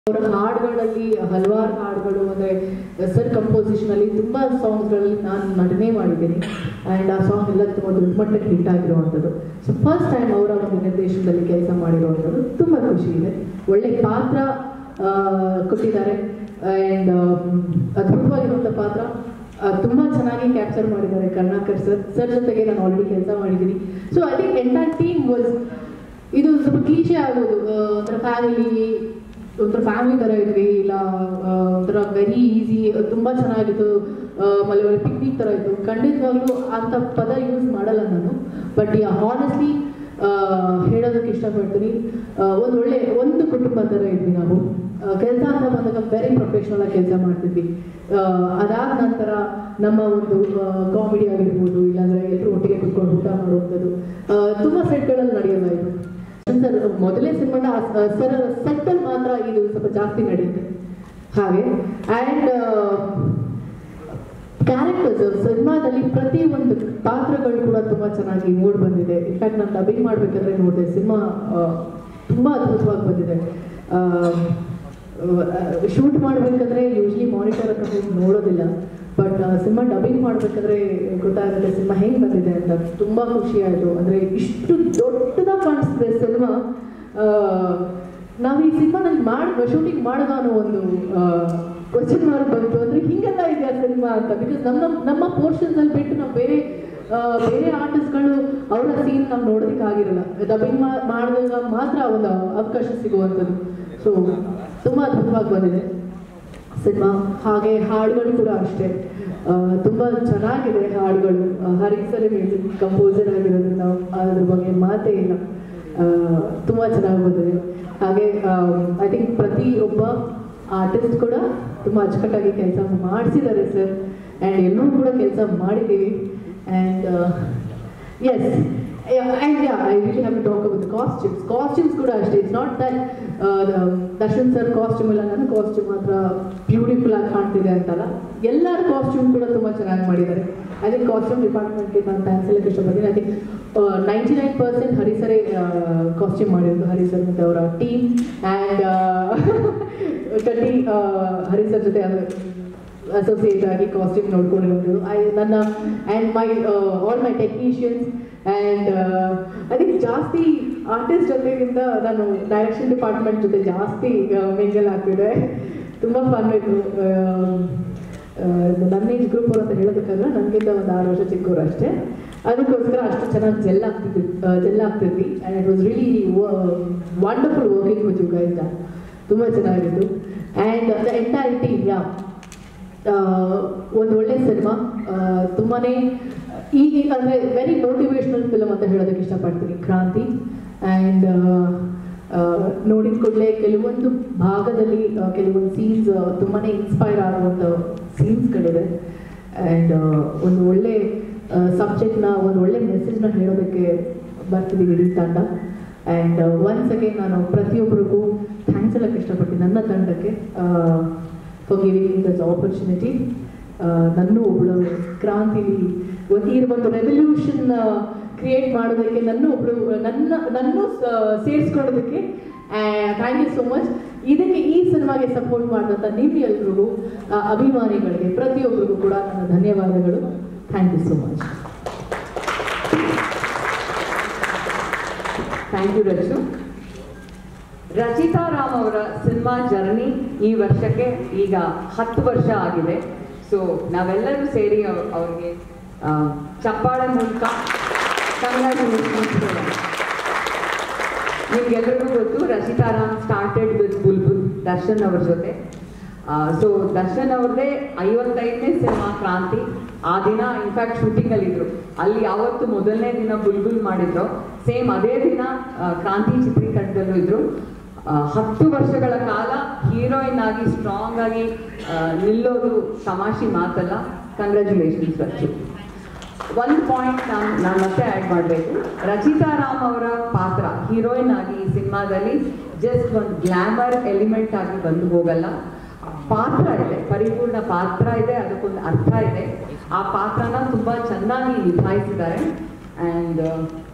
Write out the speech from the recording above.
ಅವರ ಹಾಡುಗಳಲ್ಲಿ ಹಲವಾರು ಹಾಡುಗಳು ಅಂದರೆ ಸರ್ ಕಂಪೋಸಿಷನ್ ಅಲ್ಲಿ ತುಂಬ ಸಾಂಗ್ಸ್ಗಳಲ್ಲಿ ನಾನು ನಟನೆ ಮಾಡಿದ್ದೀನಿ ಆ್ಯಂಡ್ ಆ ಸಾಂಗ್ ಎಲ್ಲ ತುಂಬ ದೊಡ್ಡ ಮಟ್ಟಕ್ಕೆ ಹಿಟ್ ಆಗಿರುವಂಥದ್ದು ಸೊ ಫಸ್ಟ್ ಟೈಮ್ ಅವರ ಒಂದು ನಿರ್ದೇಶನದಲ್ಲಿ ಕೆಲಸ ಮಾಡಿರುವಂಥದ್ದು ತುಂಬ ಖುಷಿ ಇದೆ ಒಳ್ಳೆ ಪಾತ್ರ ಆ, ಕೊಟ್ಟಿದ್ದಾರೆ ಆ್ಯಂಡ್ ಅದ್ಭುತವಾಗಿರುವಂಥ ಪಾತ್ರ ಆ, ತುಂಬಾ ಚೆನ್ನಾಗಿ ಕ್ಯಾಪ್ಚರ್ ಮಾಡಿದ್ದಾರೆ ಕರ್ನಾಕರ್ ಸರ್ ಸರ್ ಜೊತೆಗೆ ನಾನು ಆಲ್ರೆಡಿ ಕೆಲಸ ಮಾಡಿದ್ದೀನಿ so I think entire team was ಇದು ಸ್ವಲ್ಪ ಕ್ಲೀಶೆ ಆಗೋದು ಆ, ಒಂಥರ ಫ್ಯಾಮಿಲಿ ಒಂಥರ ಫ್ಯಾಮಿಲಿ ಥರ ಇದ್ವಿ ಇಲ್ಲ ಆ, ಒಂಥರ ವೆರಿ ಈಸಿ ತುಂಬ ಚೆನ್ನಾಗಿತ್ತು ಆಮೇಲೆ ಒಳ್ಳೆ ಪಿಕ್ನಿಕ್ ಥರ ಇತ್ತು ಖಂಡಿತವಾಗ್ಲೂ ಅಂಥ ಪದ ಯೂಸ್ ಮಾಡಲ್ಲ ನಾನು ಬಟ್ ಯಾ ಹಾನೆಸ್ಟ್ಲಿ ಹೇಳೋದಕ್ಕೆ ಇಷ್ಟಪಡ್ತೀನಿ ಆ, ಒಂದು ಒಳ್ಳೆ ಒಂದು ಕುಟುಂಬ ಥರ ಇದ್ವಿ ನಾವು ಕೆಲಸ ಅಂತ ಬಂದಾಗ ವೆರಿ ಪ್ರೊಫೆಷ್ನಲ್ ಆಗಿ ಕೆಲಸ ಮಾಡ್ತಿದ್ವಿ ಆ, ಅದಾದ ನಂತರ ನಮ್ಮ ಒಂದು ಕಾಮಿಡಿ ಆಗಿರ್ಬೋದು ಇಲ್ಲಾಂದ್ರೆ ಎಲ್ಲರೂ ಒಟ್ಟಿಗೆ ಕುತ್ಕೊಂಡು ಊಟ ಮಾಡುವಂಥದ್ದು ಆ, ತುಂಬ ಸೆಟ್ಗಳಲ್ಲಿ ನಡೆಯೋದಾಯಿತು ಸರ್ ಮೊದಲೇ ಸಿನಿಮಾದ ಸರ್ ಸೆಟ್ಟಲ್ಲಿ ಮಾತ್ರ ಇದು ಸ್ವಲ್ಪ ಜಾಸ್ತಿ ನಡೆಯುತ್ತೆ ಹಾಗೆ ಆ್ಯಂಡ್ ಕ್ಯಾರೆಕ್ಟರ್ಸ್ ಸಿನಿಮಾದಲ್ಲಿ ಪ್ರತಿ ಒಂದು ಪಾತ್ರಗಳು ಕೂಡ ತುಂಬ ಚೆನ್ನಾಗಿ ಮೂಡ್ ಬಂದಿದೆ ಇನ್ಫ್ಯಾಕ್ಟ್ ನಾನು ಡಬ್ಬಿಂಗ್ ಮಾಡಬೇಕಾದ್ರೆ ನೋಡಿದೆ ಸಿನಿಮಾ ತುಂಬ ಅದ್ಭುತವಾಗಿ ಬಂದಿದೆ ಶೂಟ್ ಮಾಡಬೇಕಾದ್ರೆ ಯೂಶ್ವಲಿ ಮಾನಿಟರ್ ಹತ್ರ ಹೋಗಿ ನೋಡೋದಿಲ್ಲ ಬಟ್ ಸಿನಿಮಾ ಡಬ್ಬಿಂಗ್ ಮಾಡಬೇಕಾದ್ರೆ ಗೊತ್ತಾಗುತ್ತೆ ಸಿನಿಮಾ ಹೆಂಗೆ ಬಂದಿದೆ ಅಂತ ತುಂಬ ಖುಷಿ ಆಯಿತು ಅಂದರೆ ಇಷ್ಟು ದೊಡ್ಡದಾಗಿ ಕಾಣಿಸ್ತಿದೆ ಸಿನಿಮಾ ನಾವು ಈ ಸಿನಿಮಾನಲ್ಲಿ ಮಾಡಿ ಶೂಟಿಂಗ್ ಮಾಡೋದು ಅನ್ನೋ ಒಂದು ಕ್ವಶನ್ ಮಾರ್ಕ್ ಬಂತು ಅಂದರೆ ಹಿಂಗೆಲ್ಲ ಇದೆಯಾ ಸಿನಿಮಾ ಅಂತ ಬಿಕಾಸ್ ನಮ್ಮ ನಮ್ಮ ಪೋರ್ಷನ್ಸಲ್ಲಿ ಬಿಟ್ಟು ನಾವು ಬೇರೆ ಆ, ಬೇರೆ ಆರ್ಟಿಸ್ಟ್ಗಳು ಅವರ ಸೀನ್ ನಾವು ನೋಡೋದಕ್ಕೆ ಆಗಿರಲ್ಲ ಡಬ್ಬಿಂಗ್ ಮಾಡಿದಾಗ ಮಾತ್ರ ಒಂದು ಅವಕಾಶ ಸಿಗುವಂಥದ್ದು ಸೊ ತುಂಬ ಅದ್ಭುತವಾಗಿ ಬಂದಿದೆ ಸಿನಿಮಾ ಹಾಗೆ ಹಾಡುಗಳು ಕೂಡ ಅಷ್ಟೇ ಆ, ತುಂಬಾ ಚೆನ್ನಾಗಿದೆ ಹಾಡುಗಳು ಆ, ಹರೀಶ್ ಸರ್ ಮ್ಯೂಸಿಕ್ ಕಂಪೋಸರ್ ಆಗಿರೋದ್ರಿಂದ ಅದ್ರ ಬಗ್ಗೆ ಮಾತೇ ಇಲ್ಲ ಆ, ತುಂಬಾ ಚೆನ್ನಾಗಿ ಬಂದಿದೆ ಹಾಗೆ ಐ ಥಿಂಕ್ ಪ್ರತಿಯೊಬ್ಬ ಆರ್ಟಿಸ್ಟ್ ಕೂಡ ತುಂಬ ಅಚ್ಚುಕಟ್ಟಾಗಿ ಕೆಲಸ ಮಾಡಿಸಿದ್ದಾರೆ ಸರ್ ಆ್ಯಂಡ್ ಎಲ್ಲರೂ ಕೂಡ ಕೆಲಸ ಮಾಡಿದ್ದೀವಿ and yes and yeah I really have to talk about costumes costumes ಕೂಡ ಅಷ್ಟೇ it's not that Darshan sir costume ಇಲ್ಲ ನನ್ನ ಕಾಸ್ಟ್ಯೂಮ್ ಮಾತ್ರ ಬ್ಯೂಟಿಫುಲ್ ಆಗಿ ಕಾಣ್ತಿದೆ ಅಂತಲ್ಲ ಎಲ್ಲರ ಕಾಸ್ಟ್ಯೂಮ್ ಕೂಡ ತುಂಬ ಚೆನ್ನಾಗಿ ಮಾಡಿದ್ದಾರೆ ಐ ಥಿಂಕ್ ಕಾಸ್ಟ್ಯೂಮ್ ಡಿಪಾರ್ಟ್ಮೆಂಟ್ಗೆ ನಾನು ಥ್ಯಾಂಕ್ಸ್ ಹೇಳಕ್ಕೆ ಇಷ್ಟಪಡ್ತೀನಿ I think ninety nine percent ಹರಿಸರೇ ಕಾಸ್ಟ್ಯೂಮ್ ಮಾಡಿರೋದು ಹರಿಸರ್ ಮತ್ತು ಅವರ ಟೀಮ್ ಆ್ಯಂಡ್ ಕಟ್ಟಿ ಹರಿಸರ್ ಜೊತೆ ಅಸೋಸಿಯೇಟ್ ಆಗಿ ಕಾಸ್ಟ್ಯೂಮ್ ನೋಡ್ಕೊಂಡಿರೋದು ಐ ನನ್ನ and my all my technicians and I think ಜಾಸ್ತಿ ಆರ್ಟಿಸ್ಟ್ ಜೊತೆಗಿಂತ ನಾನು ಡೈರೆಕ್ಷನ್ ಡಿಪಾರ್ಟ್ಮೆಂಟ್ ಜೊತೆ ಜಾಸ್ತಿ ಮಿಂಗಲ್ ಆಗ್ತಿದೆ ತುಂಬ ಫನ್ ಇತ್ತು ಆ, ನನ್ನ ಏಜ್ ಗ್ರೂಪ್ ಅವ್ರು ಅಂತ ಹೇಳೋದಕ್ಕಾಗಲ್ಲ ನನಗಿಂತ ಒಂದು ಆರು ವರ್ಷ ಚಿಕ್ಕವರು ಅಷ್ಟೇ ಅದಕ್ಕೋಸ್ಕರ ಅಷ್ಟು ಚೆನ್ನಾಗಿ ಜೆಲ್ ಆಗ್ತಿದ್ವಿ ಜೆಲ್ ಆಗ್ತಿದ್ವಿ and it was really wonderful working with you guys ತುಂಬ ಚೆನ್ನಾಗಿತ್ತು and the entire team yeah ಒಂದು ಒಳ್ಳೆ ಸಿನಿಮಾ ತುಂಬಾನೇ ಈಗ ಅಂದರೆ ವೆರಿ ಮೋಟಿವೇಶ್ನಲ್ ಫಿಲಮ್ ಅಂತ ಹೇಳೋದಕ್ಕೆ ಇಷ್ಟಪಡ್ತೀನಿ ಕ್ರಾಂತಿ ಆ್ಯಂಡ್ ನೋಡಿದ ಕೂಡಲೇ ಕೆಲವೊಂದು ಭಾಗದಲ್ಲಿ ಆ, ಕೆಲವೊಂದು ಸೀನ್ಸ್ ತುಂಬಾನೇ ಇನ್ಸ್ಪೈರ್ ಆಗುವಂಥ ಸೀನ್ಸ್ಗಳಿದೆ ಆ್ಯಂಡ್ ಒಂದು ಒಳ್ಳೆ ಸಬ್ಜೆಕ್ಟ್ನ ಒಂದು ಒಳ್ಳೆ ಮೆಸೇಜ್ನ ಹೇಳೋದಕ್ಕೆ ಬರ್ತಿದ್ದೀವಿ ಇಡೀ ತಂಡ ಆ್ಯಂಡ್ ಒನ್ಸ್ ಅಗೇನ್ ನಾನು ಪ್ರತಿಯೊಬ್ಬರಿಗೂ ಥ್ಯಾಂಕ್ಸ್ ಹೇಳಕ್ಕೆ ಇಷ್ಟಪಡ್ತೀನಿ ನನ್ನ ತಂಡಕ್ಕೆ ಫಾರ್ ಗಿವಿಂಗ್ ದಸ್ ಆಪರ್ಚುನಿಟಿ ನನ್ನ ಒಬ್ಬಳು ಕ್ರಾಂತಿಲಿ ಒಂದು ಈ ಒಂದು ರೆವಲ್ಯೂಷನ್ ಕ್ರಿಯೇಟ್ ಮಾಡೋದಕ್ಕೆ ನನ್ನ ಒಬ್ಳು ನನ್ನ ನನ್ನ ಸೇರಿಸ್ಕೊಳ್ಳೋದಕ್ಕೆ ಥ್ಯಾಂಕ್ ಯು ಸೋ ಮಚ್ ಇದಕ್ಕೆ ಈ ಸಿನಿಮಾಗೆ ಸಪೋರ್ಟ್ ಮಾಡಿದಂಥ ನಿಮ್ಮೆಲ್ರಿಗೂ ಆ, ಅಭಿಮಾನಿಗಳಿಗೆ ಪ್ರತಿಯೊಬ್ಬರಿಗೂ ಕೂಡ ನನ್ನ ಧನ್ಯವಾದಗಳು thank you so much thank you Rachu Rachita Ram ಅವರ ಸಿನಿಮಾ ಜರ್ನಿ ಈ ವರ್ಷಕ್ಕೆ ಈಗ ಹತ್ತು ವರ್ಷ ಆಗಿದೆ ಸೊ ನಾವೆಲ್ಲರೂ ಸೇರಿ ಅವ್- ಅವ್ರಿಗೆ ಆ, ಚಪ್ಪಾಳೆ ಮೂಲಕ ಕಂಗ್ರ್ಯಾಚುಲೇಷನ್ಸ್ ನಿಮ್ಗೆಲ್ಲರಿಗೂ ಗೊತ್ತು ರಚಿತಾ ರಾಮ್ ಸ್ಟಾರ್ಟೆಡ್ ವಿತ್ ಬುಲ್ಬುಲ್ ದರ್ಶನ್ ಅವ್ರ ಜೊತೆ ಸೊ ದರ್ಶನ್ ಅವ್ರದ್ದೇ ಐವತ್ತೈದನೇ ಸಿನಿಮಾ ಕ್ರಾಂತಿ ಆ ದಿನ ಇನ್ಫ್ಯಾಕ್ಟ್ ಶೂಟಿಂಗ್ ಅಲ್ಲಿ ಇದ್ರು ಅಲ್ಲಿ ಯಾವತ್ತು ಮೊದಲನೇ ದಿನ ಬುಲ್ಬುಲ್ ಮಾಡಿದ್ರು ಸೇಮ್ ಅದೇ ದಿನ ಆ, ಕ್ರಾಂತಿ ಚಿತ್ರೀಕರಣದಲ್ಲೂ ಇದ್ರು ಆ, ಹತ್ತು ವರ್ಷಗಳ ಕಾಲ ಹೀರೋಯಿನ್ ಆಗಿ ಸ್ಟ್ರಾಂಗ್ ಆಗಿ ಆ, ನಿಲ್ಲೋದು ತಮಾಷೆ ಮಾತಲ್ಲ ಕಂಗ್ರ್ಯಾಚುಲೇಷನ್ಸ್ ರಚು ಒಂದು ಪಾಯಿಂಟ್ ನಾನು ನಾನು ಮತ್ತೆ ಆ್ಯಡ್ ಮಾಡಬೇಕು ರಚಿತಾ ರಾಮ್ ಅವರ ಪಾತ್ರ ಹೀರೋಯಿನ್ ಆಗಿ ಈ ಸಿನಿಮಾದಲ್ಲಿ ಜಸ್ಟ್ ಒಂದು ಗ್ಲಾಮರ್ ಎಲಿಮೆಂಟ್ ಆಗಿ ಬಂದು ಹೋಗಲ್ಲ ಪಾತ್ರ ಇದೆ ಪರಿಪೂರ್ಣ ಪಾತ್ರ ಇದೆ ಅದಕ್ಕೊಂದು ಅರ್ಥ ಇದೆ ಆ ಪಾತ್ರನ ತುಂಬಾ ಚೆನ್ನಾಗಿ ನಿಭಾಯಿಸಿದ್ದಾರೆ ಆ್ಯಂಡ್